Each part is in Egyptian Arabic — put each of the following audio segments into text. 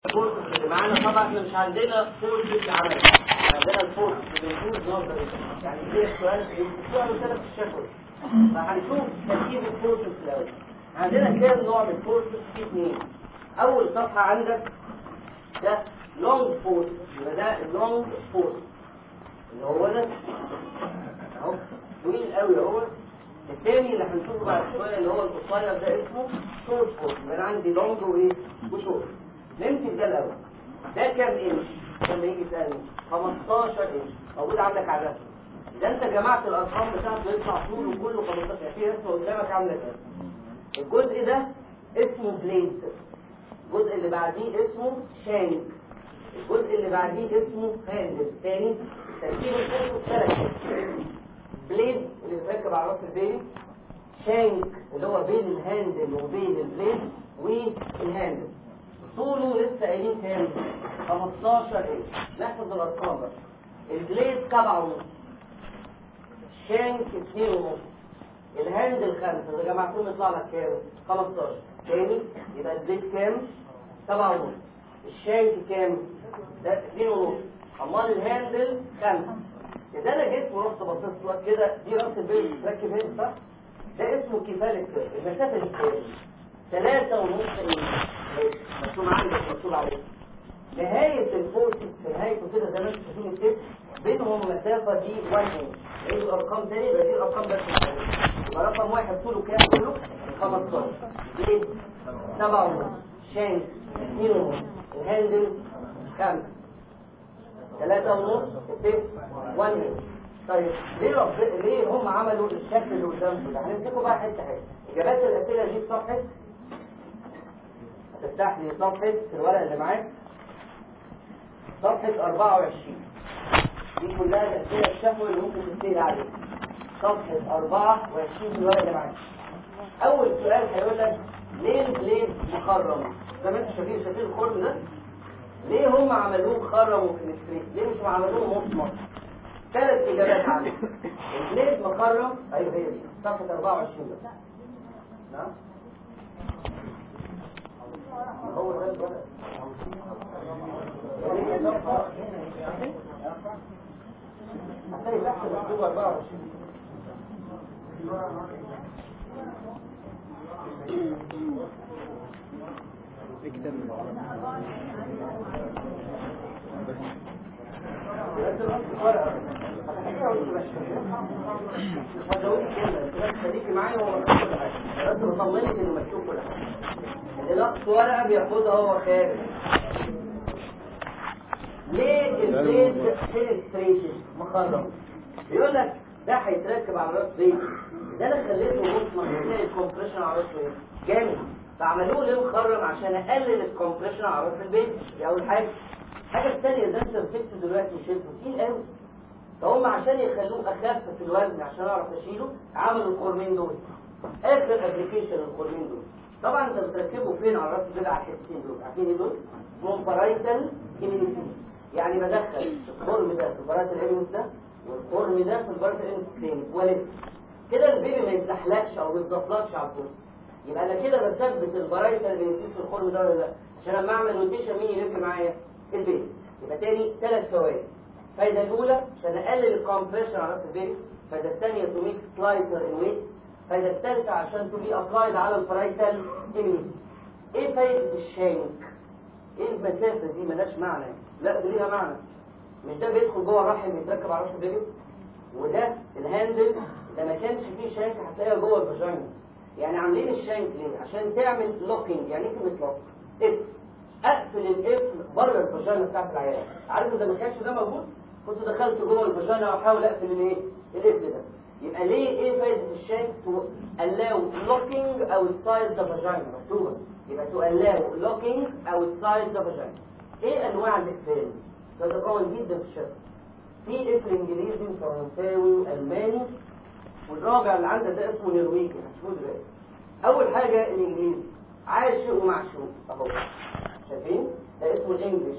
الفورس اللي معانا طبعا احنا مش عندنا فورس في عمل عندنا الفورس بنقول نظري يعني زي السؤال السؤال ثلاث الشفوي فهنشوف تركيب الفورس في الاول عندنا كام نوع من الفورس في اثنين اول صفحه عندك ده لونج فورس يبقى ده اللونج فورس اللي هو ده اهو طويل قوي اهو الثاني اللي هنشوفه بعد شويه اللي هو القصير ده اسمه شورت فورس يبقى انا عندي لونج وايه وشورت نمسك ده الاول ده كام انش لما يجي يسالني 15 انش موجود عندك على الرسم ده انت جمعت الارقام بتاعته يطلع طوله كله 15 يعني في رسمه قدامك عامله كده الجزء ده اسمه بليد الجزء اللي بعديه اسمه شانك الجزء اللي بعديه اسمه هاندل تاني تركيب الفوق ثلاث بليد اللي بتركب على راس البيبي شانك اللي هو بين الهاندل وبين البليد والهاندل طوله لسه قايلين كام 15 انش ناخد الارقام بقى البليد 7 ونص شانك 2 ونص الهاندل 5 اذا جمعتهم يطلع لك كام 15 تاني يبقى البليد كام 7 ونص الشانك كام ده 2 ونص امال الهاندل 5 اذا انا جيت ورحت بصيت لك كده دي راس البيبي بتركب هنا صح ده اسمه كفاله المسافه دي كام ثلاثة ونص انش مكتوب عندك مكتوب عليه نهاية الفورسز في نهايته كده زي ما انتم شايفين التيب بينهم مسافة دي 1 انش عيد الارقام تاني يبقى دي الارقام بس يبقى رقم واحد طوله كام طوله 15 ليه؟ 7 ونص شانك 2 ونص الهاندل 5 3 ونص التيب 1 انش طيب ليه رب... ليه هم عملوا الشكل اللي قدامكم ده هنمسكوا بقى حته حته اجابات الاسئله دي في صفحه تفتح لي صفحة في الورق اللي معاك صفحة 24 دي كلها الأسئلة الشفوي اللي ممكن تسأل عليها صفحة 24 في الورق اللي معاك أول سؤال هيقول لك ليه البليد مخرم؟ زي ما انتم شايفين شايفين الخرم ده؟ ليه هم عملوه مخرم وفنستريت؟ ليه مش عملوه مصمت؟ ثلاث إجابات عنه البليد مخرم أيوه هي دي صفحة 24 ده نعم هو ده الولد هتلاقي تحت مكتوب 24 مش هزودك كلمة انت بس خليكي معايا وهو مكتوب كل حاجة بس بطمنك انه مكتوب كل حاجة النقص ورقة بياخدها هو خارج ليه البيت فيلستريشن مخرم بيقول لك ده هيتركب على راس بيت ده انا خليته مصمم تلاقي الكومبريشن على راس بيت جامد فعملوه ليه مخرم عشان اقلل الكومبريشن على راس البيت دي اول حاجه الحاجه الثانيه ده انت مسكته دلوقتي وشلته تقيل قوي فهم عشان يخلوه اخف في الوزن عشان اعرف اشيله عملوا الخرمين دول اخر ابلكيشن الخرمين دول طبعا انت بتركبه فين على راس البيضة على الحتتين دول عارفين ايه دول؟ اسمهم بارايتال امينيتيز يعني بدخل الخرم ده في البارايتال امينيتيز ده والخرم ده في البارايتال امينيتيز الثاني والف كده البيبي ما يتزحلقش او ما يتزفلطش على الكرسي يبقى انا كده بثبت البارايتال امينيتيز في الخرم ده ولا لا عشان لما اعمل روتيشن مين يلف معايا؟ البيبي يبقى تاني ثلاث فوائد الفايده الاولى عشان اقلل الكومبريشن على راس البيبي الفايده الثانيه تو ميك سلايتر ان ويت الفايده الثالثه عشان تو بي ابلايد على البرايتال اميونيتي ايه فايده الشانك ايه المسافه دي ملهاش معنى لا دي ليها معنى مش ده بيدخل جوه الرحم يتركب على راس البيبي وده الهاندل ده ما كانش فيه شانك هتلاقيها جوه الفاجينا يعني عاملين الشانك ليه عشان تعمل لوكينج يعني ايه كلمه لوك اف اقفل القفل بره الفاجينا بتاعت العيال عارف اذا ما كانش ده موجود كنت دخلت جوه الفاجينا واحاول اقفل الايه القفل ده يبقى ليه ايه فايدة الشانك to allow locking outside the vagina مكتوبة يبقى to allow locking outside the vagina ايه انواع الاقفال ده قوي جدا في الشفا في قفل انجليزي وفرنساوي والماني والرابع اللي عندك ده اسمه نرويجي هتشوفوه دلوقتي اول حاجة الانجليزي عاشق ومعشوق اهو شايفين ده اسمه الانجليش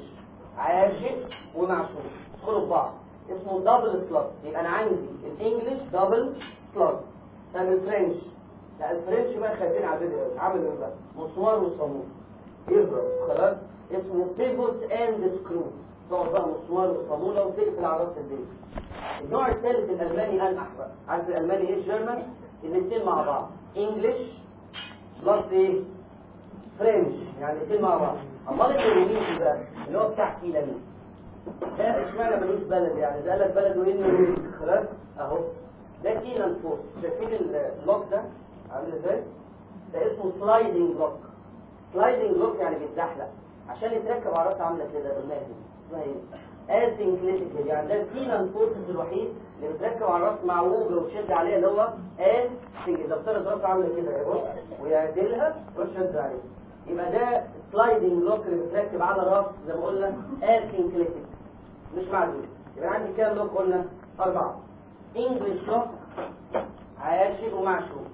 عاشق ومعشوق ادخلوا في بعض اسمه دبل سلوت يبقى انا عندي الانجليش دبل سلوت طب الفرنش لا الفرنش بقى خايفين على الفيديو عامل ايه بقى مسمار وصامول يضرب خلاص اسمه بيفوت اند سكرو تقعد بقى مسمار وصامولة وتقفل على راس البيت النوع الثالث الالماني انقح بقى عارف الالماني ايه الجيرمان الاثنين مع بعض انجلش بلس ايه فرنش يعني الاثنين مع بعض امال الانجليزي بقى اللي هو بتاع كيلاني ده اشمعنى ملوش بلد يعني ده قال لك بلده ايه النرويج خلاص اهو ده كيلان فورس شايفين البلوك ده عامل ازاي ده اسمه سلايدنج بلوك سلايدنج بلوك يعني بيتزحلق عشان يتركب على راسه عامله كده بالمهل اسمها ايه اسynchronically يعني ده الكيلان فورسز الوحيد اللي بتركب على الراس مع ووجه وتشد عليها اللي هو اسync اذا افترض راسه عامله كده اهو ويعدلها ويشد عليها يبقى ده سلايدنج بلوك اللي بتركب على الراس زي ما قلنا اسynchronically مش معدول يبقى عندي كام لوك قلنا أربعة انجلش لوك عاشق ومعشوق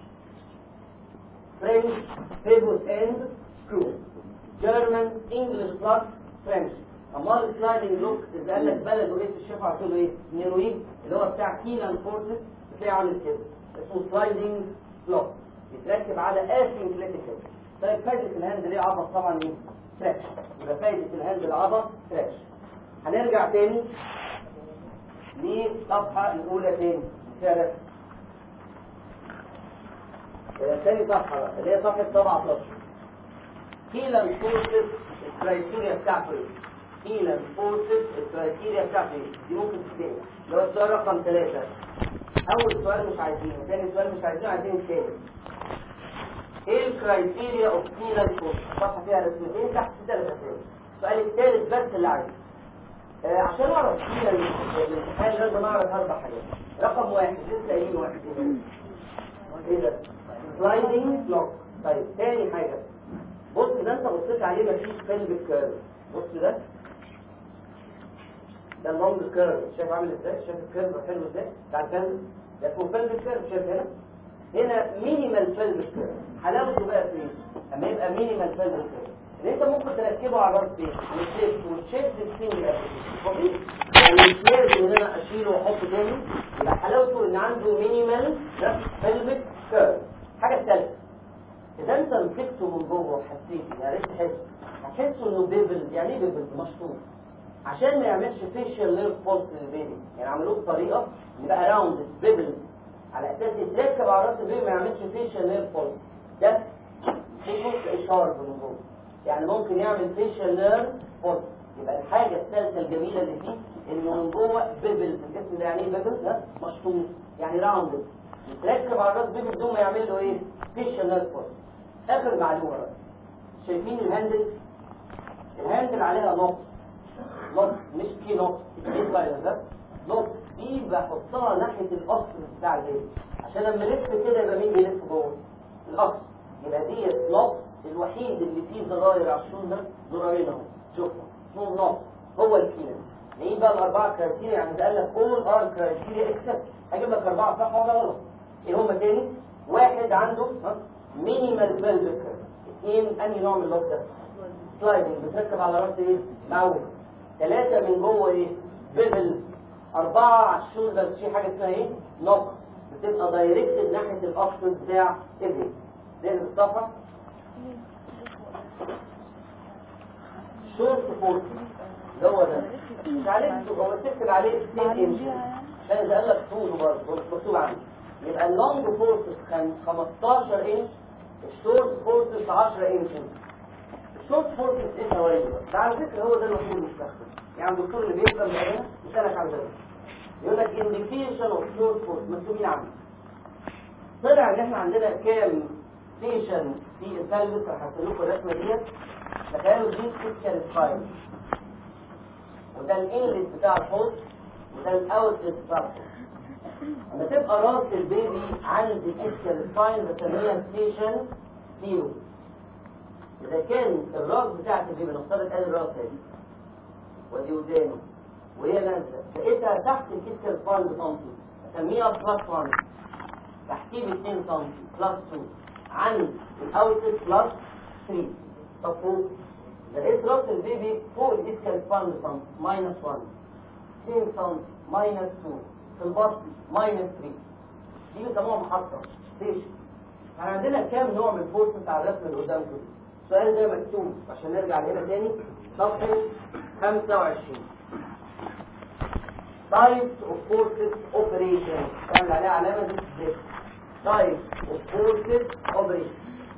فرنش بيفوت اند سكرو جيرمان انجلش بلس فرنش امال السلايدنج لوك اذا قال لك بلد وايه الشيخ هتقول له ايه نرويج اللي هو بتاع كيلان فورسز بتلاقيه عامل كده اسمه سلايدنج لوك يتركب على اسynchronically طيب فايدة الهاند ليه عبط طبعا ايه؟ تراكشن يبقى فايدة الهاند العبط تراكشن هنرجع تاني للصفحة الأولى تاني فيها رسم تاني صفحة بقى اللي هي صفحة 17 كيلا الفورسز الكرايتيريا بتاعته ايه؟ كيلا الفورسز الكرايتيريا بتاعته ايه؟ دي ممكن تتسأل اللي هو السؤال رقم ثلاثة أول سؤال مش عايزينه ثاني سؤال مش عايزينه عايزين الثاني ايه الكرايتيريا اوف كيلا الفورسز؟ الصفحة فيها رسمتين تحت ثلاث أسئلة السؤال الثالث بس اللي عايزه آه عشان اعرف فيها الامتحان لازم اعرف اربع حاجات رقم واحد لسه قايلين واحد ايه ده سلايدنج لوك طيب تاني حاجه بص ده انت بصيت عليه مفيش فيلم كيرف بص ده ده اللونج كيرف شايف عامل ازاي شايف الكيرف حلو ازاي بتاع الكيرف ده اسمه فيلم كيرف شايف هنا هنا مينيمال فيلم كيرف حلاوته بقى في ايه اما يبقى مينيمال فيلم كيرف ان انت ممكن تركبه على الراس دي وتلف وتشد السنجل بسيط يعني مش لازم ان انا اشيله واحطه تاني يبقى حلاوته ان عنده مينيمال فيلمك كيرف الحاجه الثالثه اذا انت مسكته من جوه وحسيت يعني عرفت تحس هتحسه انه بيبل يعني ايه بيبل مشطوط عشان ما يعملش فيشيال نيرف بولس للبيبي يعني عملوه بطريقه يبقى راوند بيبل على اساس يتركب على راس البيبي ما يعملش فيشيال نيرف بولس ده تلاقيه شارب من جوه يعني ممكن يعمل فيشيال نيرف بولس يبقى الحاجه الثالثه الجميله اللي فيه انه من جوه بيبل في الجسم ده يعني ايه بيبل ده مشطوط يعني راوند يتركب على راس بيبي بدون ما يعمل له ايه فيشيال نيرف بولس اخر معلومه بقى شايفين الهاندل الهاندل عليها نقص نقص مش في نقص ايه فايده ده نقص دي بحطها ناحيه الاصل بتاع البيبي عشان لما الف كده يبقى مين بيلف جوه الاصل يبقى ديت نقص الوحيد اللي فيه زراير على الشولدر زرارين اهو شوفوا اسمه نقص هو الكينس ايه بقى الاربعه كرايتيريا يعني ده قال لك اول ار كرايتيريا اكسبت هجيب لك اربعه صح ولا غلط ايه هما تاني واحد عنده مينيمال فيلفيك اثنين انهي نوع من اللوك ده سلايدنج بتركب على راس ايه معوج ثلاثه من جوه ايه بيبل اربعه على الشولدر في حاجه اسمها ايه نقص بتبقى دايركتد ناحيه الاصل بتاع ايدي ده الصفحه شورت فورس اللي هو ده مش عليك هو تكتب عليه 2 انش عشان ده قال لك طوله برضه مكتوب عندي يبقى اللونج فورسز 15 انش الشورت فورسز 10 انش الشورت فورسز ايه فوائده ده على فكره هو ده الوحيد المستخدم يعني الدكتور اللي بيفهم معانا يسالك على ده يقول لك انديكيشن اوف شورت فورس مكتوبين عندي طلع ان احنا عندنا كام ستيشن في البلبس هحط لكم الرسمه ديت تخيلوا دي سكر سباين وده الانلت بتاع الحوض وده الاوتلت بتاع الحوض لما تبقى راس البيبي عند الاسكال سباين بسميها ستيشن زيرو اذا كان الراس بتاعت البيبي نفترض ادي الراس اهي ودي ودانه وهي نازله لقيتها تحت الاسكال سباين بسنتي اسميها بلس 1 تحتيه ب 2 سم بلس 2 عند الاوتلت بلس 3 طب فوق لقيت راس البيبي فوق الاسكال سباين بسنتي ماينس 1 2 سم ماينس 2 في البطن ماينس 3 دي بيسموها محطة ستيشن احنا عندنا كام نوع من الفورس بتاع الرسم اللي قدامكم السؤال ده مكتوب عشان نرجع لهنا تاني صفحة 25 types of forces operation تعمل عليها علامة دي types of forces operation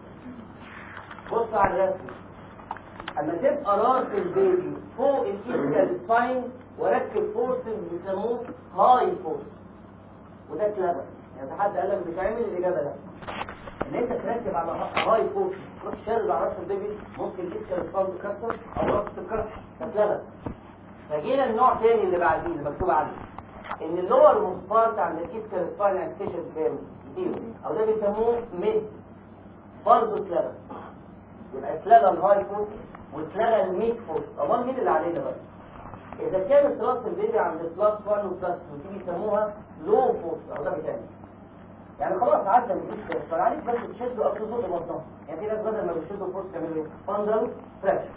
بص على الرسم اما تبقى راس البيبي فوق الايسكال سباين وركب فورسز بيسموه هاي فورس وده كلابر يعني حد قال لك بتعمل الاجابه لا ان انت تركب على هاي فورس تروح شارب على راس البيبي ممكن الايسكال سباين تكسر او راس تتكسر ده كلابر فجينا النوع تاني اللي بعديه اللي مكتوب عليه ان اللور موسبارت عند الايسكال سباين اكتيشن كام زيرو او ده بيسموه ميد برضه كلابر يبقى اتلغى الهاي فورس واتلغى الميد فورس امال مين اللي علينا بقى اذا كانت راس البيبي عند بلس 1 وبلس 2 تيجي يسموها لو فورس او ده بتاني يعني خلاص عدى الجيش فعليك بس تشد او تزود بطنها يعني في ناس بدل ما بيشدوا فورس يعملوا ايه؟ فاندرال فريش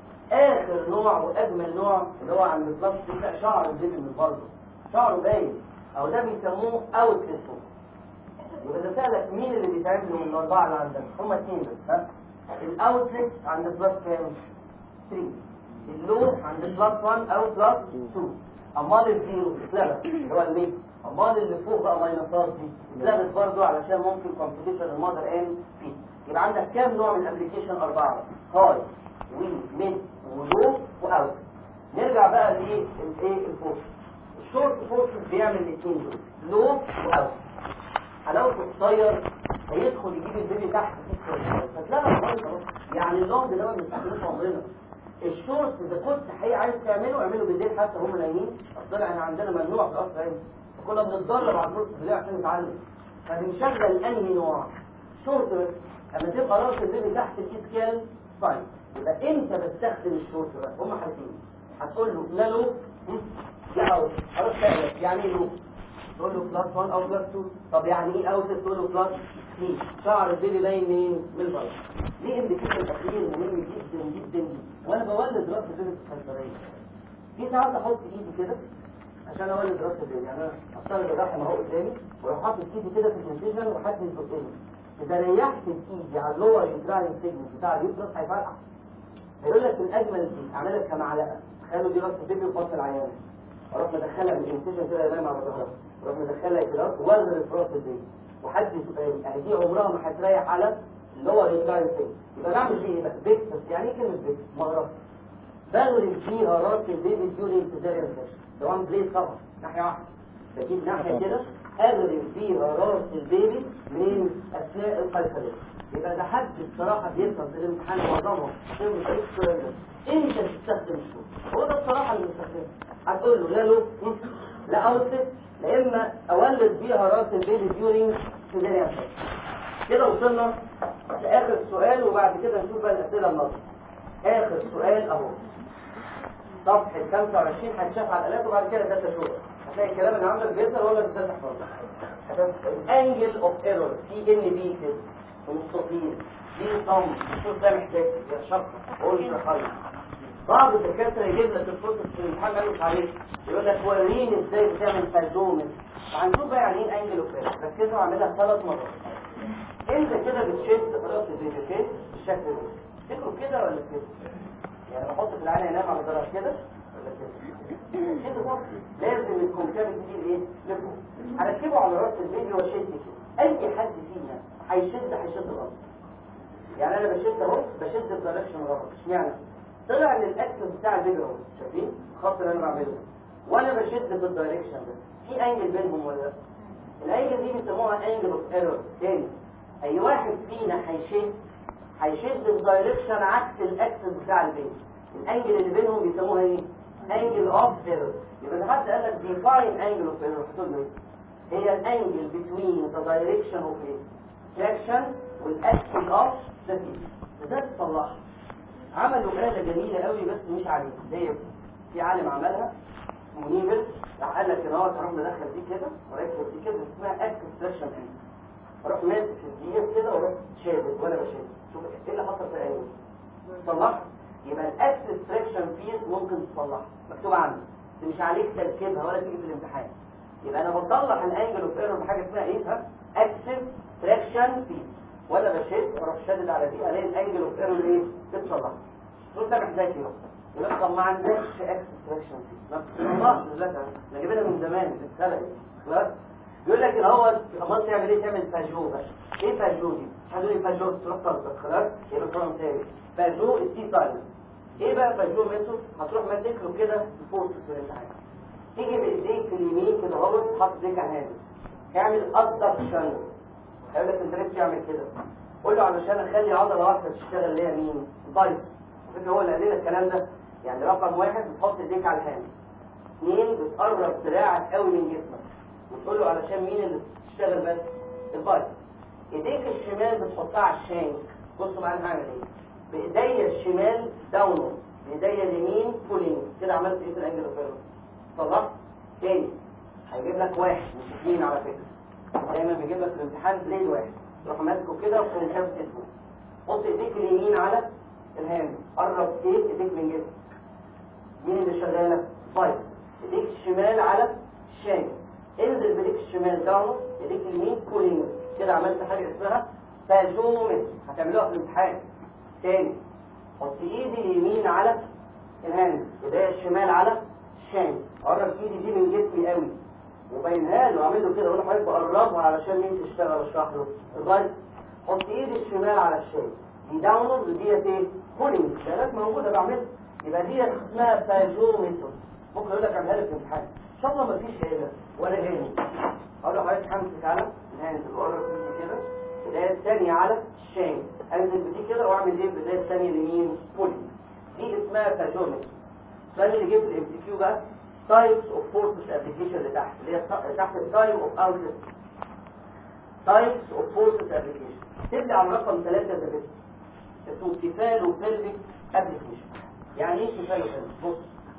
اخر نوع واجمل نوع اللي هو عند بلس بيبقى شعر البيبي من برضه شعره باين او ده بيسموه اوتلت فورس يبقى ده سألك مين اللي بيتعملوا من الاربعه اللي عندك هما اثنين بس ها الاوتلت عند بلس كام 3 اللو عند بلس 1 او بلس 2 امال الزيرو اتلغت اللي هو الميك امال اللي فوق بقى ماينسات دي اتلغت برضه علشان ممكن كومبليكيشن المادر ان في يبقى عندك كام نوع من الابلكيشن اربعه هاي وي ميد ولو واوت نرجع بقى لايه الايه الفورس الشورت فورس بيعمل الاثنين دول لو واوت حلاوته قصير هيدخل يجيب البيبي تحت فتلاقي المرض يعني اللونج ده ما بنستحملوش عمرنا الشورت اذا كنت حقيقي عايز تعمله اعمله بالليل حتى هم نايمين اصل احنا عندنا ممنوع في القصر يعني فكنا بنتدرب على الفرصه بالليل عشان نتعلم فبنشغل انهي نوع شورت بس اما تبقى راس البيبي تحت الاسكال سباين يبقى انت بتستخدم الشورت بقى هم حاجتين هتقول له لا لو لا اوت خلاص سهلة يعني ايه لو تقول له بلس 1 او بلس 2 طب يعني ايه اوت تقول له بلس 3 شعر البيبي باين منين من البلد ليه انديكيشن الاخير مهم جدا جدا جدا وانا بولد راس البيبي في الخلفيه في ساعات احط ايدي كده عشان اولد راس البيبي يعني انا افترض الرحم اهو قدامي واروح حاطط ايدي كده في الانفيجن وحاسس قدامي اذا ريحت ايدي على اللور يوتراين سيجمنت بتاع اليوترس هيفرقع هيقول لك الاجمل دي اعملها كمعلقه تخيلوا دي راس البيبي وفصل العيان اروح مدخلها من الانفيجن كده ينام على ظهرها اروح مدخلها كده واغرف راس البيبي وحد يعني دي عمرها ما هتريح على اللي هو الريكلاين سيل يبقى بعمل فيه ايه بقى بيكتس يعني ايه كلمه بيكتس مغرفه بغرف فيها راس البيبي ديوري سيزاريان سيشن ده وان بليس طبعا ناحيه واحده بجيب ناحيه كده اغرف فيها راس البيبي من اثناء القيصريه يبقى ده حد بصراحه بيفهم في الامتحان معظمهم انت تستخدم الشوط هو ده بصراحه اللي بستخدمه هتقول له لا له لا اوتلت لا اما اولد بيها راس البيبي ديورينج سيزاريان سيشن كده وصلنا لاخر سؤال وبعد كده نشوف بقى الاسئله النظريه اخر سؤال اهو صفحه 25 هتشاف على الالات وبعد كده ثلاث شهور هتلاقي الكلام اللي عندك بيظهر ولا مش هتحفظه انجل اوف ايرور في ان بي كده مستطيل دي صم الصوت ده محتاج شرط قول خالص بعض الدكاتره يجيب لك الصوت في الامتحان قالوا عليه يقول لك وريني ازاي بتعمل فالدومس هنشوف بقى يعني ايه انجل اوف ايرور ركزوا اعملها ثلاث مرات انت كده بتشد راس البيبي كده بالشكل ده تفكروا كده ولا كده يعني بحط في العين ينام على ظهرها كده ولا كده كده برضه لازم الكونكافيتي دي ايه لفوق هركبه على راس البيبي واشد كده اي حد فينا هيشد هيشد غلط يعني انا بشد اهو بشد الدايركشن غلط اشمعنى طلع ان الاكسس بتاع البيبي اهو شايفين الخط اللي انا بعمله وانا بشد في الدايركشن ده في انجل بينهم ولا لا الانجل دي بيسموها انجل اوف ايرور تاني اي واحد فينا هيشد هيشد الدايركشن عكس الاكسس بتاع البيت الانجل اللي بينهم بيسموها ايه انجل اوف ايرور يبقى ده حد قال لك ديفاين انجل اوف ايرور هتقول ايه هي الانجل بتوين ذا دايركشن اوف ايه تراكشن والاكسس اوف ذا فيل ده تصلحها عملوا آلة جميلة قوي بس مش عليه زي في عالم عملها اسمه نيفل راح قال لك ان هو تروح مدخل دي كده وركب دي كده اسمها اكسس تراكشن فيل اروح ماسك الدقيق كده واروح شادد وانا بشد شوف ايه اللي حصل في الانجل صلحت يبقى الاكسس تراكشن فيز ممكن تصلحها مكتوب عندي بس مش عليك تركيبها ولا تيجي في الامتحان يبقى انا بصلح الانجل اوف ايرور بحاجه اسمها ايه ها اكسس تراكشن فيز ولا بشد اروح شادد على دي الاقي الانجل اوف ايرور ايه تتصلح تقول سامح ازاي كده يقول لك طب ما عندكش اكستراكشن ما بتطلعش دلوقتي انا جايبينها من زمان اتسرقت خلاص يقول لك ان هو امال تعمل ايه تعمل فاجو بس ايه فاجو دي هتقول لي فاجو تروح تربط خلاص يبقى طبعا مثالي فاجو التي سايلنت ايه بقى فاجو ميثود هتروح ماسك له كده الفورس في الامتحان تيجي بايديك اليمين كده اهو تحط ايديك على الهاند اعمل ادكشن هيقول لك انت ليه بتعمل كده قول له علشان اخلي عضله واحده تشتغل اللي هي مين البايس فكرة هو اللي قال لنا الكلام ده يعني رقم واحد بتحط ايديك على الهاند اثنين بتقرب دراعك قوي من جسمك وتقول له علشان مين اللي بتشتغل بس البايس ايديك الشمال بتحطها على الشانك بصوا معايا هعمل ايه بايديا الشمال داونورد بايديا اليمين بولينج كده عملت ايه في الانجل اوف صلحت تاني هيجيب لك واحد مش اثنين على فكره دايما بيجيب لك في الامتحان بليد واحد تروح ماسكه كده وتقوم شاف اسمه حط ايديك اليمين على الهاند قرب ايه ايديك من جسمك مين اللي شغاله طيب ايديك الشمال على الشانك انزل بايديك الشمال داون ايديك اليمين بولينج كده عملت حاجه اسمها فاجومت هتعملوها في الامتحان تاني حط ايدي اليمين على الهاند ايديا الشمال على الشانك قرب ايدي دي من جسمي قوي وبينها له اعمل له كده اقول له حضرتك بقربها علشان مين تشتغل اشرح له الرايت حط ايدي الشمال على الشانك دي داونلود وديت ايه بولينج شغالات موجوده بعملها يبقى دي اسمها فاجو ميثود ممكن اقول لك اعملها لك في الامتحان ان شاء الله مفيش هنا ولا جاني اقول له حضرتك همسك على الهاند وقرب ايدي كده البدايه الثانيه على الشين انزل بدي كده واعمل ايه البدايه الثانيه لمين بولينج دي اسمها فاجو ميثود السؤال اللي جه في الام سي كيو بقى تايبس اوف فورسز ابلكيشن اللي تحت اللي هي تحت التايم اوف اوتلت تايبس اوف فورسز ابلكيشن تبدا على رقم 3 ده بس اسمه كفال وفيلميك ابلكيشن يعني ايه كفال وفيلميك بص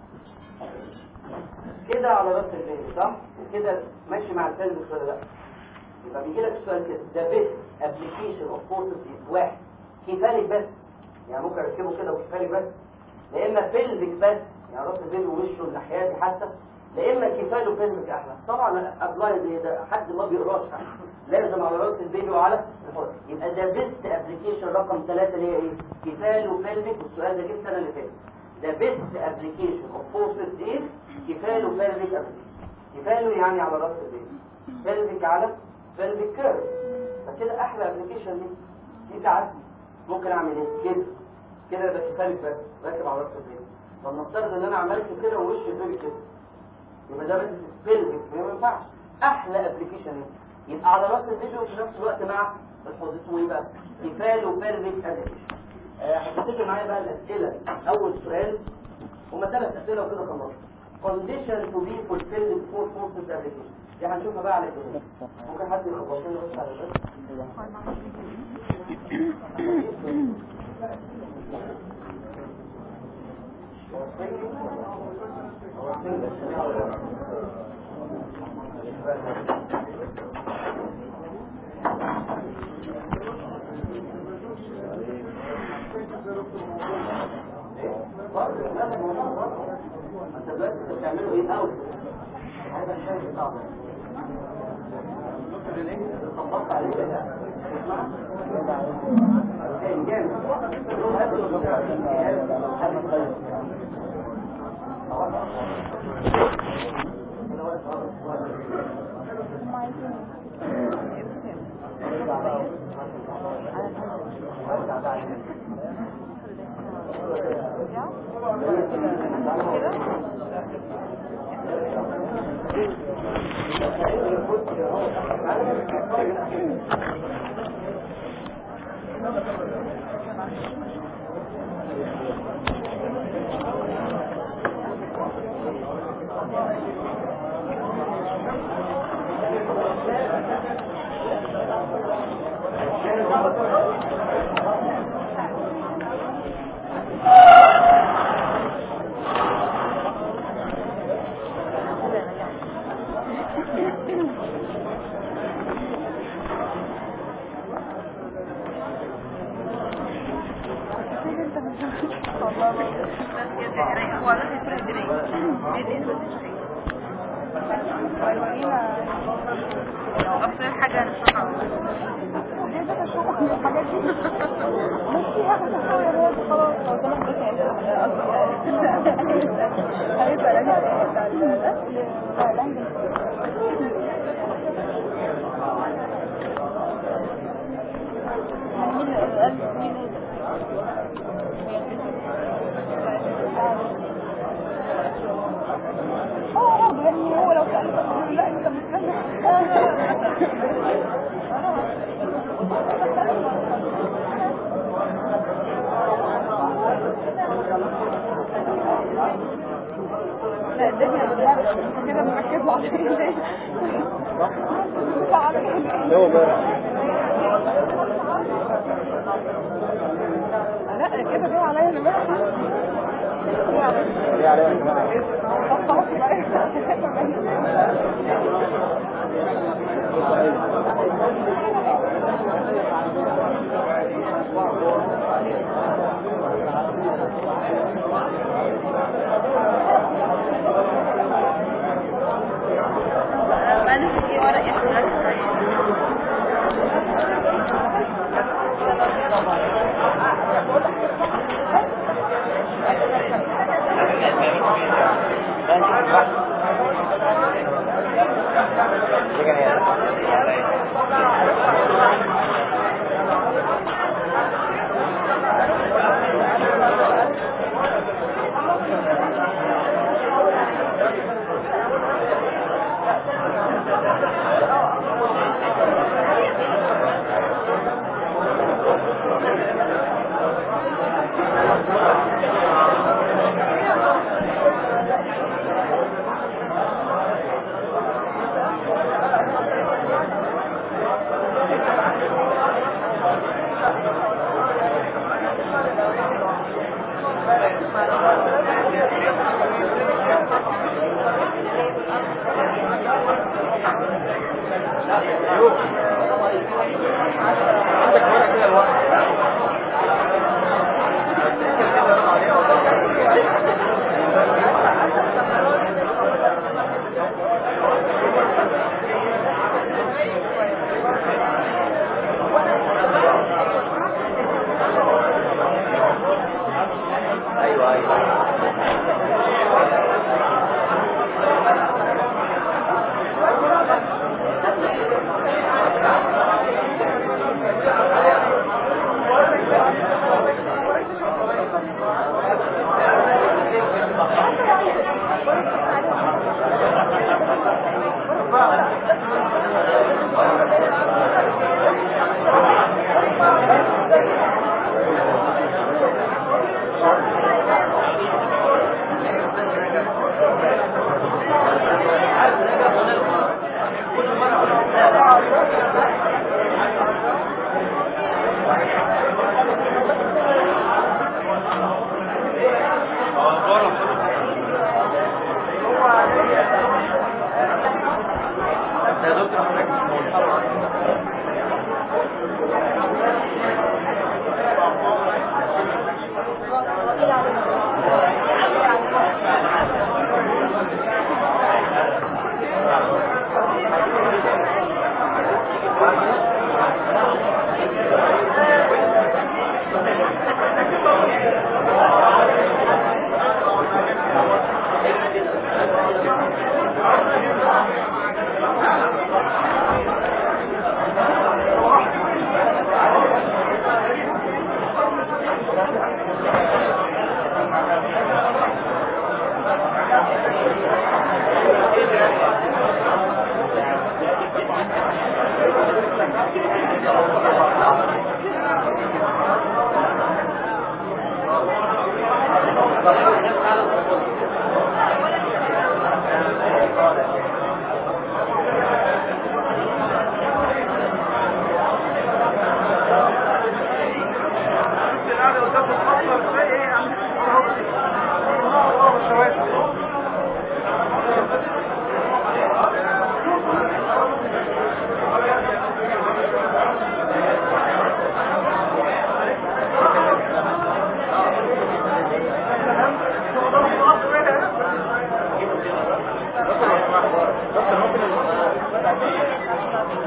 كده على راس الفيلم صح وكده ماشي مع الفيلم ولا لا يبقى بيجي لك السؤال كده ده بيست ابلكيشن اوف فورسز از واحد كفالك بس يعني ممكن اركبه كده وكفالك بس لا اما فيلمك بس يعني راس الفيلم ووشه الناحيه دي حتى لا اما كفايه وفيلمك احلى طبعا ابلاي زي ده حد ما بيقراش لازم على راس البيبي وعلى الحر يبقى ده بيست ابلكيشن رقم ثلاثة اللي هي ايه كفايه وفيلمك والسؤال ده جه السنه اللي فاتت ده بيست ابلكيشن اوف فورسز ايه كفايه وفيلمك كفايه يعني على راس البيبي فيلمك على فيلمك كيرف فكده احلى ابلكيشن دي دي تعدي ممكن اعمل ايه كده كده يبقى كفايه بس راكب على راس البيبي طب نفترض ان انا عملت كده ووش البيبي كده يبقى ده بس سبيلفيك ما ينفعش احلى ابلكيشن يبقى على راس الفيديو وفي نفس الوقت مع الحوض اسمه ايه بقى كفال وبيرفيك ابلكيشن هتفتكر معايا بقى الاسئله اول سؤال هما ثلاث اسئله وكده خلاص condition to be fulfilled before forces application دي هنشوفها بقى على كده ممكن حد يخبط لنا بس على ده انت دلوقتي بتعملوا ايه الاول هذا الشيء صعب طبقت عليه كده كان جامد أكثر حاجة نشوفها عايزة اشرح من الحاجات دي مشيها بتشاور يا رب خلاص لو سمحت بس يعني هيبقى لنا بتاع الأكل بتاع الأنجل مين قال مين هو برضه يعني هو لو كان لا انت مستنى لا الدنيا بالله كده مركز عشان ليه صح هو بقى لا كده جاي عليا انا بس ايه عليها يا جماعه طب خلاص يبقى معلش في ورق يحتاج عندك ورقه كده الورقه ايوه ايوه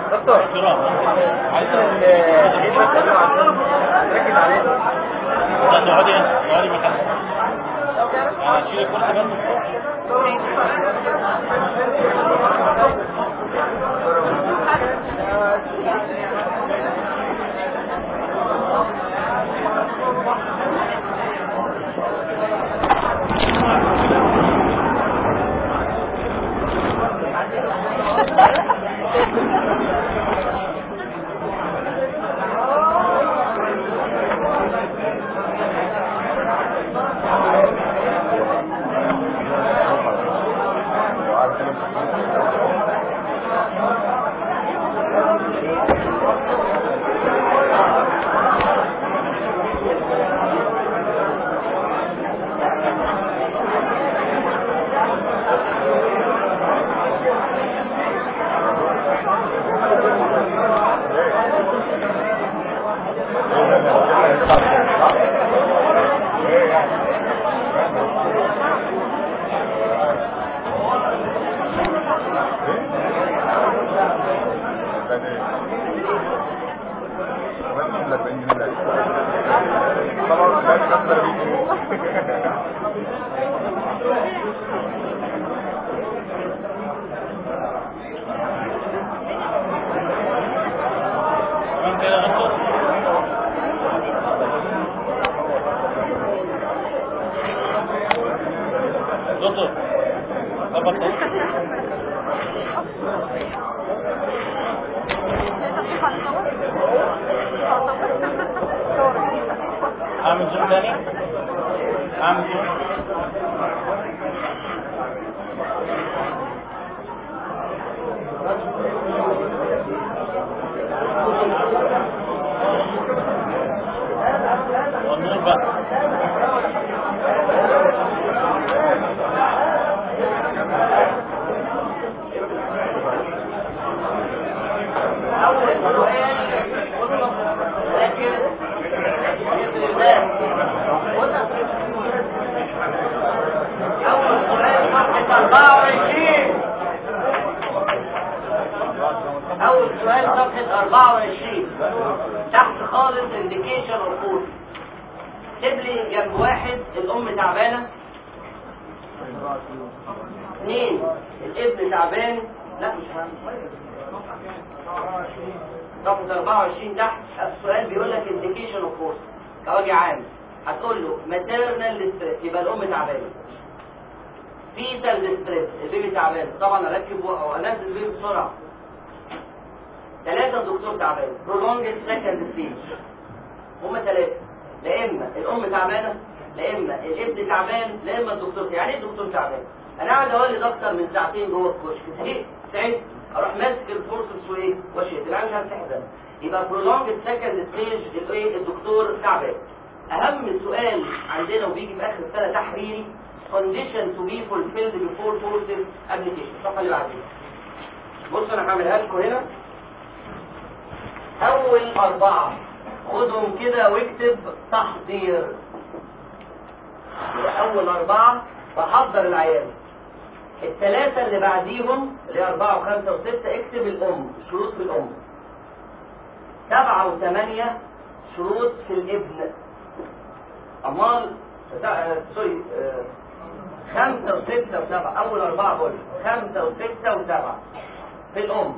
دكتور عايز ايه بتكلم عشان ركز عليه لا تقعدي هنا تقعدي مكانك هشيل الكرسي بس تمام كده يا دكتور دكتور ظبط اعمل زوم تاني اعمل زوم والنور بقى أول سؤال ركز بإذن الله أول سؤال صفحة 24 أول سؤال صفحة 24 تحت خالص indication of food سيبلي جنب واحد الأم تعبانة اثنين الابن تعبان لا مش فاهم صفحة 24 تحت السؤال بيقول لك indication of force كوجه عام هتقول له maternal stress يبقى الأم تعبانة fetal stress البيبي تعبان طبعا اركب او انزل البيبي بسرعة ثلاثة الدكتور تعبان prolonged second stage هما ثلاثة لا اما الام تعبانة لا اما الابن تعبان لا اما الدكتور يعني ايه الدكتور تعبان انا قاعد اولد اكتر من ساعتين جوه الكشك زهقت تعبت اروح ماسك الفورسس وايه واشيت العيال مش عارف تحزن يبقى prolonged second stage الايه الدكتور تعبان اهم سؤال عندنا وبيجي في اخر السنه تحريري condition to be fulfilled before forces application الصفحه اللي بعديها بصوا انا هعملها لكم هنا اول اربعه خدهم كده واكتب تحضير يبقى اول اربعه بحضر العيال الثلاثه اللي بعديهم اللي هي اربعه وخمسه وسته اكتب الام شروط في الام سبعه وثمانيه شروط في الابن امال آه، سوري آه، خمسة وستة وسبعة أول أربعة بقول خمسة وستة وسبعة في الأم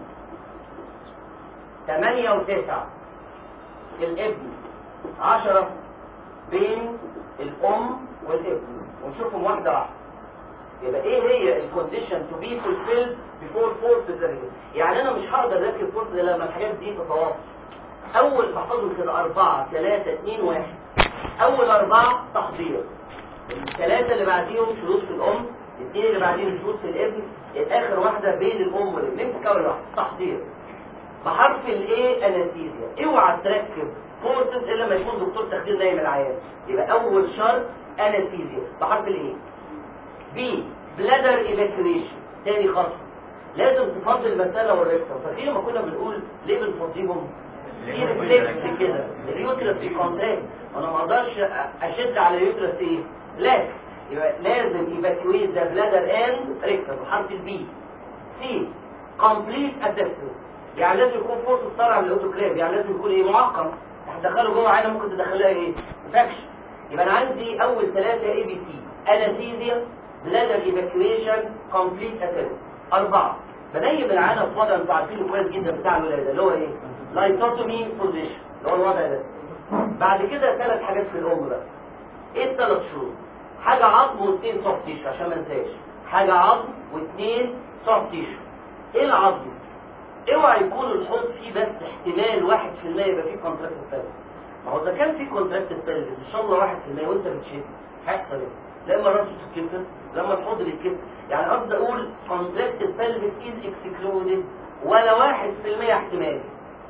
ثمانية وتسعة في الابن عشرة بين الأم والابن ونشوفهم واحدة واحدة يبقى ايه هي الكونديشن تو بي فولفيلد بيفور فورس يعني انا مش هقدر اركب فورس الا لما الحاجات دي تتوافق اول بحفظهم كده أربعة ثلاثة اثنين واحد اول أربعة تحضير الثلاثة اللي بعديهم شروط في الأم الاثنين اللي بعديهم شروط في الابن الآخر واحدة بين الأم والابن نمسك أول واحدة تحضير بحرف الايه انستيزيا اوعى تركب فورسز الا لما يكون دكتور تخدير نايم العيان يبقى اول شرط انستيزيا بحرف الايه بي بلادر ايفاكيويشن تاني خطوه لازم تفضي المساله والريكتر فاكرين لما كنا بنقول ليه بنفضيهم في ريفلكس كده اليوترس بيكونتراكت انا ما اقدرش اشد على اليوترس ايه لاكس يبقى لازم ايفاكيويت ذا بلادر اند ريكتر بحرف البي سي كومبليت اسيستنس يعني لازم يكون فورس صارع من الاوتوكليف يعني لازم يكون ايه معقم هتدخله جوه عينه ممكن تدخلها ايه انفكشن يبقى انا عندي اول ثلاثه اي بي سي انستيزيا بلادر ايفاكيويشن كومبليت اتست اربعه بنيم العينه في وضع انتوا عارفينه كويس جدا بتاع الولاده اللي هو ايه لايتوتومي بوزيشن اللي هو الوضع ده بعد كده ثلاث حاجات في الام بقى ايه الثلاث شروط حاجه عظم واثنين سوفت تيشو عشان ما انساش حاجه عظم واثنين سوفت تيشو ايه العظم اوعى يكون الحوض فيه بس احتمال واحد في المية يبقى فيه كونتراكت بيلفس ما هو اذا كان فيه كونتراكت بيلفس ان شاء الله واحد في المية وانت بتشد هيحصل ايه؟ لما راسه تتكسر لما الحوض يتكسر يعني قصدي اقول كونتراكت بيلفس از اكسكلودد ولا واحد في المية احتمال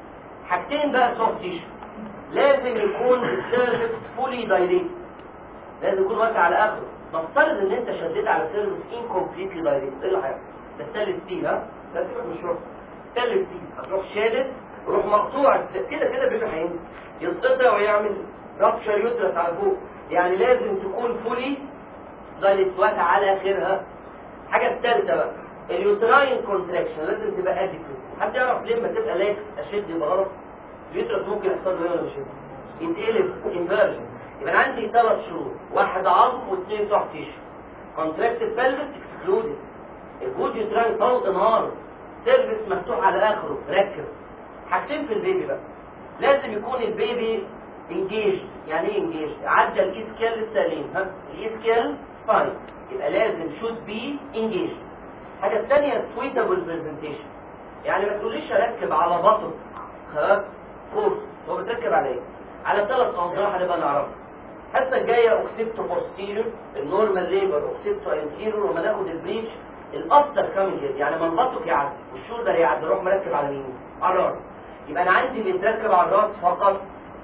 حاجتين بقى سوفت تيشو لازم يكون السيرفكس فولي دايليت لازم يكون واسع على اخره نفترض ان انت شديت على السيرفكس انكمبليتلي دايليت ايه اللي هيحصل؟ ده ستانلس ستيل ها؟ ده سيبك من الشرب ستانلس ستيل هتروح شادد روح مقطوع الس- كده كده بيبقى هينزل يتقطع ويعمل رابشر يوترس على فوق يعني لازم تكون فولي دايليت واسع على اخرها الحاجه الثالثه بقى اليوتراين كونتراكشن لازم تبقى اديكوت حد يعرف ليه لما تبقى لاكس اشد يبقى غلط اليوترس ممكن يحصل له ايه ولا مش كده؟ يتقلب انفيرجن يبقى أنا عندي ثلاث شروط واحد عظم واثنين سوفت تيشو كونتراكتد بلفس اكسكلودد الجود يوتراين طلق نهار سيرفكس مفتوح على اخره ركب حاجتين في البيبي بقى لازم يكون البيبي انجيج يعني ايه انجيج عدى الايسكيال السليم ها الايسكيال سباين يبقى لازم شود بي انجيج الحاجه الثانيه سويتابل برزنتيشن يعني ما تقوليش اركب على بطن خلاص فورس هو بتركب على ايه على ثلاث اوضاع هنبقى نعرفها الحصه الجايه اوكسيبتو بوستيريور النورمال ليبر اوكسيبتو انتيريور وما ناخد البريتش الافتر كامينج يعني منبطك يعدي والشولدر يعدي روح مركب على مين على الراس يبقى انا عندي بيتركب على الراس فقط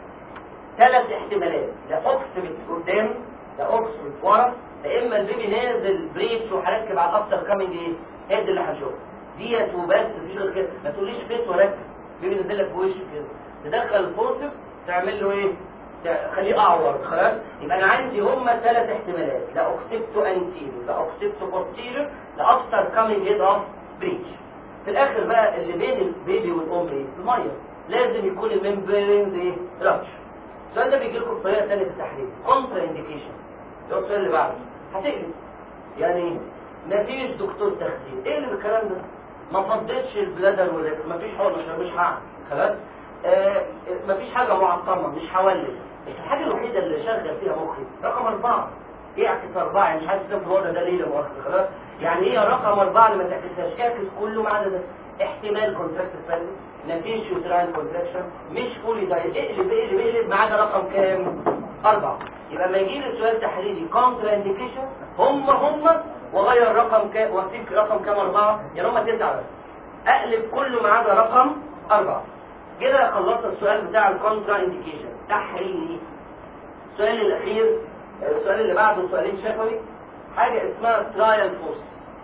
ثلاث احتمالات لا اوكسبت قدام لا اوكسبت ورا يا اما البيبي نازل بريتش وهركب على الافتر كامينج ايه هيد اللي هشوفه ديت وبس مفيش غير كده ما تقوليش بيت وركب بيبي نازل لك في وشه كده تدخل الفورسبس تعمل له ايه خليه اعور خلاص يبقى انا عندي هما ثلاث احتمالات لا اوكسبتو انتيريو لا اوكسبتو بوستيريو لا افتر كامينج هيد اوف بريتش في الاخر بقى اللي بين البيبي والام ايه الميه لازم يكون الممبرين ايه رابش السؤال ده بيجي لكم بطريقه ثانيه في التحليل كونترا انديكيشن ده السؤال اللي بعده هتقلب يعني مفيش دكتور تخدير ايه اللي بالكلام ده ما فضيتش البلادر ولا مفيش حول مش مش هعمل خلاص آه مفيش حاجه معقمه مش هولد بس الحاجه الوحيده اللي شغل فيها مخي رقم اربعه يعكس اربعه يعني مش عايز تفهم الوضع ده ليه لا مؤاخذه خلاص يعني ايه رقم اربعه اللي ما تعكسهاش اعكس كله ما عدا ده احتمال كونتراكت فالس مفيش يوتراين كونتراكشن مش فولي دايت اقلب اقلب اقلب ما عدا رقم كام؟ اربعه يبقى لما يجي لي سؤال تحليلي كونترا انديكيشن هم هم وغير رقم كام واسيب رقم كام اربعه يعني هم تسعه بس اقلب كله ما عدا رقم اربعه كده خلصت السؤال بتاع الكونترا انديكيشن تحريري السؤال الاخير السؤال اللي بعده سؤالين شفوي حاجه اسمها ترايل فورس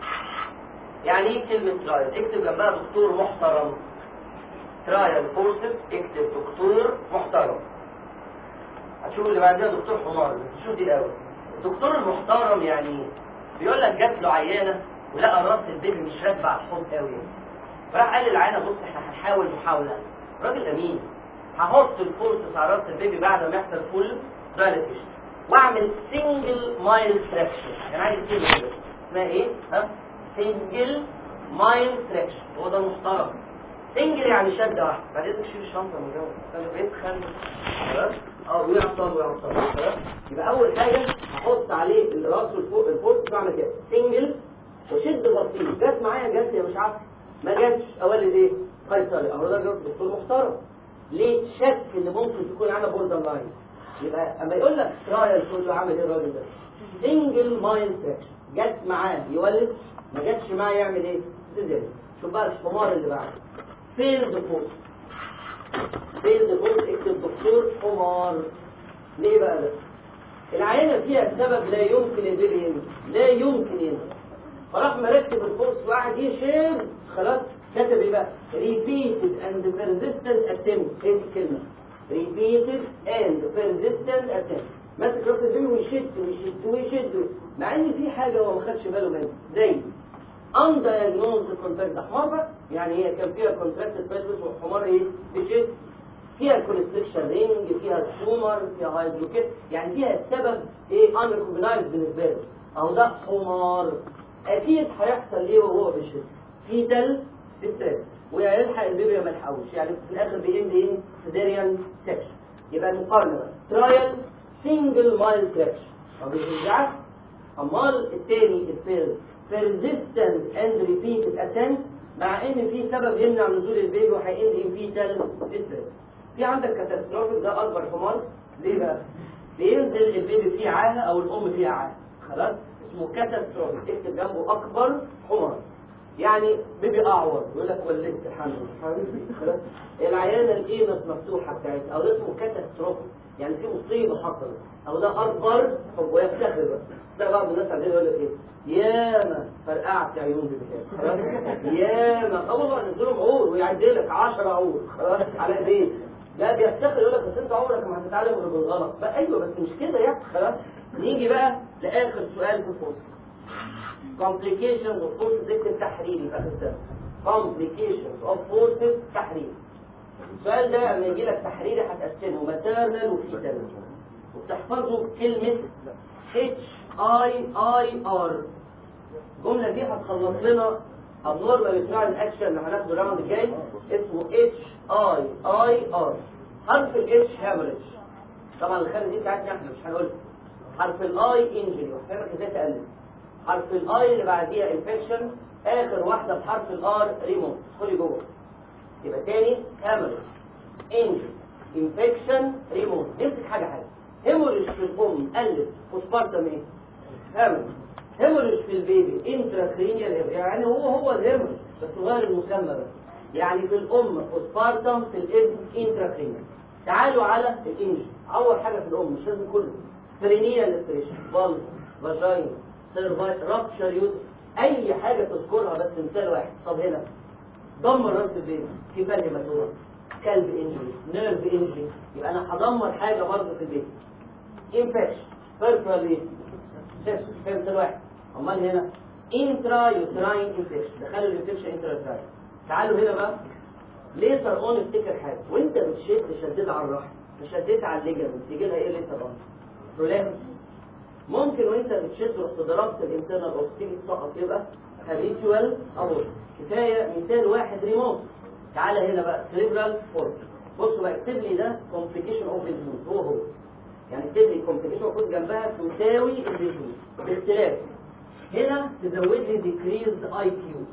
يعني ايه كلمه ترايل اكتب جنبها دكتور محترم ترايل فورسز اكتب دكتور محترم هتشوف اللي بعدها دكتور حمار بس شوف دي الاول الدكتور المحترم يعني ايه بيقول لك جات له عيانه ولقى راس البيبي مش راكبه على الحوض قوي يعني فراح قال للعيانه بص احنا هنحاول محاوله راجل امين هحط الفورسز على راس البيبي بعد ما يحصل فول دايليتيشن واعمل سنجل مايل تراكشن يعني عايز سنجل بس اسمها ايه ها سنجل مايل تراكشن هو ده المحترم سنجل يعني شده واحده بعدين تشيل الشنطه من جوه استنى بيتخن خلاص اه ويعطل ويعطل خلاص يبقى اول حاجه احط عليه الراس والفوق الفوق بعمل كده سنجل وشد بسيط جت معايا جت يا مش عارف ما جاتش اولد ايه قيصري اهو ده دكتور محترم ليه شك ان ممكن تكون على بوردر لاين يبقى اما يقول لك ترايل تقول له عامل ايه الراجل ده سنجل مايل تراكشن جت معاه يولد ما جاتش معاه يعمل ايه سيزيريان شوف بقى الحمار اللي بعده فيلد فورس فيلد فورس اكتب دكتور حمار ليه بقى ده العينه فيها سبب لا يمكن البيبي ينزل لا يمكن ينزل فراح مركب الفورس وقعد يشيل خلاص كتب ايه بقى repeated and persistent attempt ايه دي الكلمه repeated and persistent attempt ماسك راس البيبي ويشد ويشد ويشد مع ان في حاجه هو ما خدش باله منها زي undiagnosed contract ده حمار بقى يعني هي كان فيها contracted pelvis وحمار ايه بشيء فيها كونستريكشن رينج فيها تيومر فيها هايدروكيت يعني فيها السبب ايه unrecognized بالنسبه له اهو ده حمار اكيد هيحصل ايه وهو بشيء فيتال ستريس ويلحق البيبي ما يلحقوش يعني في الاخر بيند ان سيزيريان سكشن يبقى المقارنه بقى ترايل سنجل مايل تراكشن ما بيرجعش امال الثاني الفيرد persistent and repeated attempt مع ان في سبب يمنع نزول البيبي وهيند ان فيتال ستريس في عندك كاتاستروفيك ده اكبر حمار ليه بقى؟ بينزل البيبي فيه عاهه او الام فيها عاهه خلاص اسمه كاتاستروفيك اكتب جنبه اكبر حمار يعني بيبي اعور يقول لك ولدت الحمد لله خلاص العيانه الايمس مفتوحه بتاعتها او ده اسمه كاتاستروفيك يعني في مصيبه حصلت او ده اكبر حب ويفتخر بقى ده بعض الناس عندنا يقول لك ايه ياما فرقعت عيون بكام خلاص ياما اه والله نزلهم عور ويعدي لك 10 عور خلاص على ايديه لا بيفتخر يقول لك بس انت عمرك ما هتتعلم غير بالغلط بقى ايوه بس مش كده يعني خلاص نيجي بقى لاخر سؤال في الفصل complications of forces اكتب تحريري في اخر السنه complications of forces تحريري السؤال ده لما يجي لك تحريري هتقسمه maternal وفيتال وبتحفظه كلمة H I I R الجملة دي هتخلص لنا abnormal return action اللي هناخده الراوند الجاي اسمه H I I R حرف ال H hemorrhage طبعا الخانة دي بتاعتنا احنا مش هنقولها حرف الاي انجري وهفهمك ازاي تقلل حرف الاي اللي بعديها انفكشن اخر واحده بحرف الار ريموت ادخلي جوه يبقى تاني هامرج انجري انفكشن ريموت امسك حاجه حاجه هيموريج في الام قلب وسبارتم ايه هامرج هيموريج في البيبي انتراكرينيال يعني هو هو الهيموريج بس غير المسمى بس يعني في الام وسبارتم في الابن انتراكرينيال تعالوا على الانجري اول حاجه في الام مش لازم كله فرينيال لسريشن بالز فاجاين سيرفايت رابشر يوز اي حاجه تذكرها بس مثال واحد طب هنا دمر راس البيبي في فرق هيماتوما كلب انجري نيرف انجري يبقى انا هدمر حاجه برضه في البيبي انفكشن بيرفرال ايه في مثال واحد امال هنا انترا يوتراين انفكشن دخلوا الانفكشن انترا يوتراين تعالوا هنا بقى ليزر اون افتكر حاجه وانت بتشد شديت على الرحم شديت على الليجمنت يجي لها ايه ليزر اون برولابس ممكن وانت بتشد رحت ضربت الانترنال اوف تيجي تسقط يبقى هابيتوال ابورت كفايه مثال واحد ريموت تعالى هنا بقى سيريبرال فورس بصوا بقى اكتب لي ده كومبليكيشن اوف الهيوز هو هو يعني اكتب لي كومبليكيشن المفروض جنبها تساوي الهيوز باختلاف هنا تزود لي ديكريز اي كيو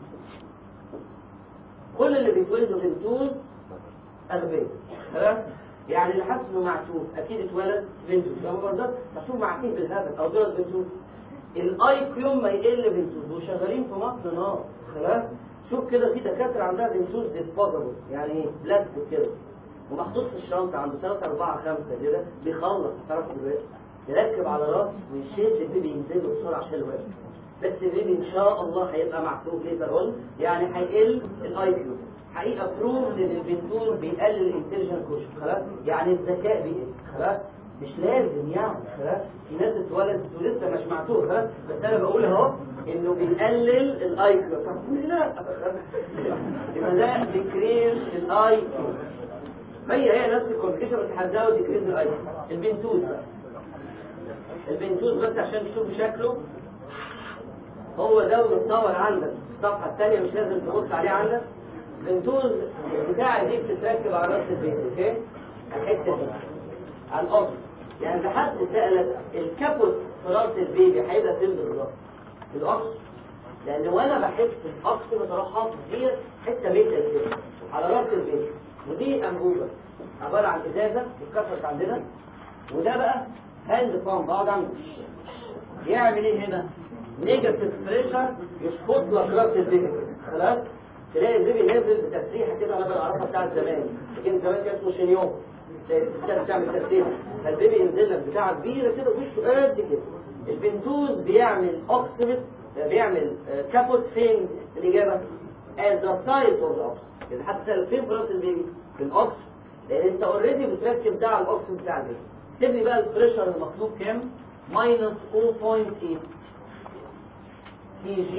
كل اللي بيتولدوا بنتوز اغبياء خلاص يعني اللي حاسس انه معتوه اكيد اتولد بنتوز لما برضه هشوف معتيه بالهبل او دول بنتوز الاي كيو ما يقل بنتوز وشغالين في مصر نار خلاص شوف كده في دكاتره عندها بنتوز ديسبوزبل يعني ايه بلاستيك كده ومحطوط في الشنطه عنده 3 4 5 كده بيخلص تعرفوا دلوقتي يركب على راس ويشد البيبي ينزله بسرعه عشان الوقت بس البيبي ان شاء الله هيبقى معتوه ليزر اون يعني هيقل الاي كيو حقيقه بروف ان البنتول بيقلل الانتليجنت كوشن خلاص يعني الذكاء بيقل خلاص مش لازم يعني خلاص في ناس اتولدت ولسه مش معتوه خلاص بس انا بقول اهو انه بيقلل الاي كيو طب لا يبقى ده ديكريز الاي كيو هي هي نفس الكومبليكيشن بس هتزود ديكريز الاي كيو البنتوز بقى البنتوز بس عشان تشوفوا شكله هو ده متصور عندك الصفحه الثانيه مش لازم تبص عليه عندك البنتوز بتاع دي بتتركب على راس البيت اوكي الحته دي على الارض يعني ده حد سالك الكابوت في راس البيبي هيبقى فين بالظبط الاقصى لان وانا بحس الاقصى بتروح دي حته ميته كده على راس البيبي ودي انبوبه عباره عن ازازه اتكسرت عندنا وده بقى هاند بامب بقعد اعمل يعمل ايه هنا نيجاتيف بريشر يشفط لك راس البيبي خلاص تلاقي البيبي نازل بتسريحه كده انا بعرفها بتاعت زمان لكن زمان كان اسمه شنيون كانت بتعمل تسريحه فالبيبي ينزل لك بتاعه كبيره كده وشه قد كده البنتوز بيعمل اوكسيمت بيعمل كابوت فين الاجابه as the size of the ox يعني حتى سأل فين في راس البيبي في الاوكس لان انت اوريدي بتركب ده على الاوكس بتاع البيبي اكتب لي بقى البريشر المطلوب كام ماينس 0.8 كي جي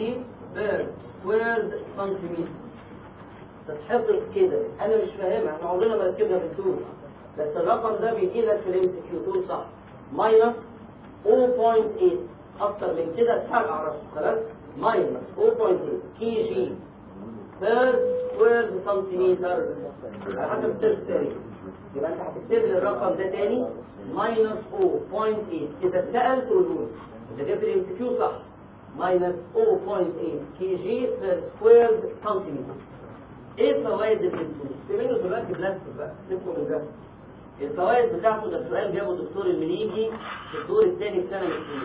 بير سكوير سنتيمتر تتحفظ كده انا مش فاهمها احنا عمرنا ما ركبنا بالطول بس الرقم ده بيجي لك في الام سي كيو تقول صح ماينس 0.8 اكتر من كده اتحرق على راسه خلاص ماينس 0.8 كي جي بير سكوير سنتيمتر على حسب السيرف سيري يبقى انت هتكتب لي الرقم ده تاني ماينس 0.8 اذا اتسال تقول له اذا جبت الام سي كيو صح ماينس 0.8 كي جي بير سكوير سنتيمتر ايه فوائد البنسول؟ في منه دلوقتي بلاستيك بقى سيبكم من ده الفوائد بتاعته ده سؤال جابه الدكتور المليجي في الدور الثاني في سنه من السنين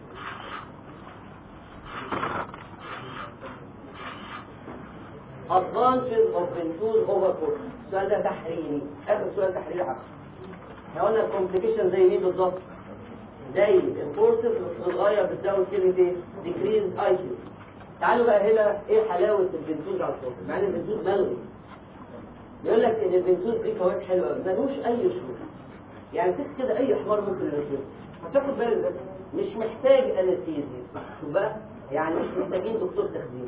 advantage of benzool over course السؤال ده تحريري اخر سؤال تحريري حق احنا قلنا الكومبليكيشن زي مين بالظبط زي الكورسز بتتغير بتزود كلمه ايه؟ decrease اي كيو تعالوا بقى هنا ايه حلاوه البنزول على الصوت مع ان البنزول ملغي بيقول لك ان البنزول فيه فوائد حلوه قوي ملوش اي شروط يعني تك كده اي حمار ممكن يركبه هتاخد بالك بس مش محتاج انستيزيا شوف بقى يعني مش محتاجين دكتور تخدير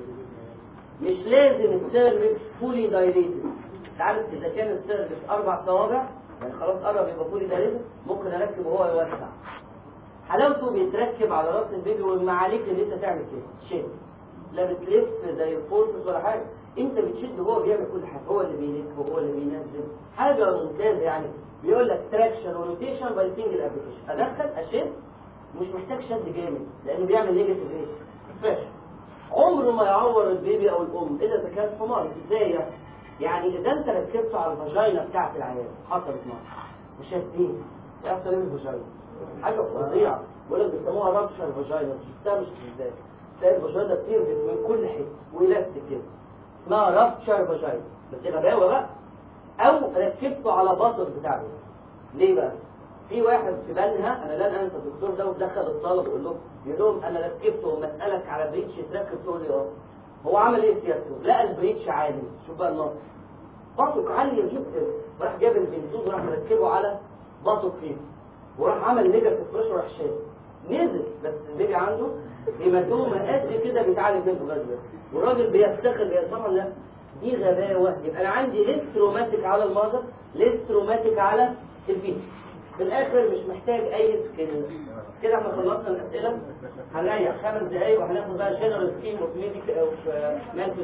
مش لازم السيرفكس فولي دايليتد عارف اذا كان السيرفكس اربع صوابع يعني خلاص قرب يبقى فولي دايليتد ممكن اركب وهو يوسع حلاوته بيتركب على راس البيبي وما عليك ان انت تعمل كده شيء لا بتلف زي الفورسس ولا حاجه انت بتشد هو بيعمل كل حاجه هو اللي بيلف وهو اللي بينزل حاجه ممتازه يعني بيقول لك تراكشن وروتيشن باي سنجل ابلكيشن ادخل اشد مش محتاج شد جامد لانه بيعمل نيجاتيف ايه فشل عمره ما يعور البيبي او الام الا اذا كان حمار ازاي يعني؟ يعني اذا انت ركبته على الفاجينا بتاعت العيال حصلت معاه وشدين يحصل ايه الفاجينا حاجه فظيعه بيقول لك بيسموها رابشر فاجينا شفتها مش ازاي تلاقي الفاجينا بتربط من كل حته ويلاستيك كده اسمها رابشر فاجينا بس غباوه بقى او ركبته على باطن بتاعه ليه بقى في واحد في بنها انا لن انسى الدكتور ده ودخل الطلب يقول لهم يقول لهم انا ركبته ومسالك على بريتش يتركب تقول لي اه هو عمل ايه سيادته لقى البريتش عالي شوف بقى النص باطك عالي جدا راح جاب البنزول وراح مركبه على باطك فيه وراح عمل نيجاتيف بريشر وراح شايل نزل بس البيبي عنده هيماتوما قد كده بيتعالج منه لغايه دلوقتي والراجل بيفتخر بيها طبعا لا دي غباوه يبقى انا عندي ليس تروماتيك على المرضى ليس تروماتيك على البيبي في الاخر مش محتاج اي سكيل كده احنا خلصنا الاسئله هنريح خمس دقايق وهناخد بقى جنرال سكيم اوف ميديك او مانتل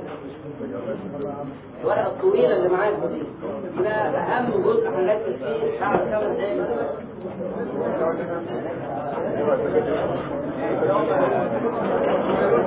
الورقه الطويله اللي معاكم دي ده اهم جزء هنركز فيه بعد خمس دقايق